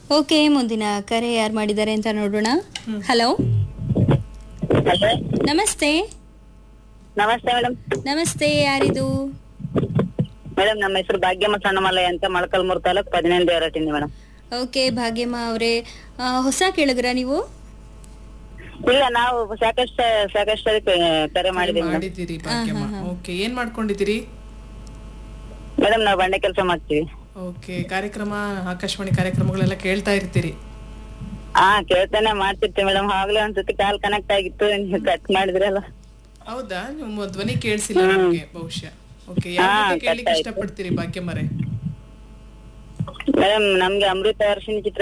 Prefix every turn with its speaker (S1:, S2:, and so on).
S1: okay ಮುಂದಿನ ಕರೆ ಯಾರು ಮಾಡಿದ್ದಾರೆ ಅಂತ ನೋಡೋಣ ಹಲೋ
S2: ಹಲೋ
S1: ನಮಸ್ತೆ
S2: ನಮಸ್ತೆ ಮೇಡಮ್
S1: ನಮಸ್ತೆ ಯಾರಿದು
S2: ಮೇಡಮ್ ನಮ್ಮ ಹೆಸರು ಭಾಗ್ಯಮ್ಮ ಸಣ್ಣಮಲೈ ಅಂತ ಮೊಳಕಲ್ಮೂರು ತಾಲೂಕ್ ಪದಿನೆಂಟು ದೇವರಟ್ಟಿಂದ ಮೇಡಮ್
S1: ಓಕೆ ಭಾಗ್ಯಮ್ಮ ಅವರೇ ಹೊಸ ಕೇಳಿದ್ರ ನೀವು
S2: ಇಲ್ಲ ನಾವು ಸಾಕಷ್ಟು ಸಾಕಷ್ಟು ಸರಿ ಕ- ಕರೆ ಮಾಡಿದೀವಿ ಮೇಡಮ್
S3: ಮಾಡಿದ್ದೀರಿ ಭಾಗ್ಯಮ್ಮ ಓಕೆ ಏನ್ ಮಾಡ್ಕೊಂಡಿದ್ದೀರಿ
S2: ಮೇಡಮ್ ನಾವು ಬಂಡೆ ಕೆಲಸ ಮಾಡ್ತೀವಿ
S3: ಓಕೆ ಕಾರ್ಯಕ್ರಮ ಆಕಾಶವಾಣಿ ಕಾರ್ಯಕ್ರಮಗಳೆಲ್ಲ ಕೇಳ್ತಾ ಇರ್ತೀರಿ
S2: ಹಾ ಕೇಳ್ತಾನೆ ಮಾಡ್ತಿರ್ತೀವಿ ಮೇಡಮ್ ಆಗ್ಲೇ ಒಂದ್ಸತಿ ಕಾಲ್ ಕನೆಕ್ಟ್ ಆಗಿತ್ತು ನೀವು ಕಟ್ ಮಾಡಿದ್ರಲ್ಲ
S3: ಹೌದಾ ನಿಮ್ಮ ಧ್ವನಿ ಕೇಳಿಸಿಲ್ಲ ನಮ್ಗೆ ಬಹುಶಃ ಓಕೆ ಯಾವ ಬಗ್ಗೆ ಕೇಳಲಿಕ್ಕೆ ಇಷ್ಟಪಡ್ತೀರಿ ಭಾಗ್ಯಮ್ಮರೇ
S2: ಮೇಡಮ್ ನಮ್ಗೆ ಅಮೃತ ವರ್ಷಿನ ಚಿತ್ರ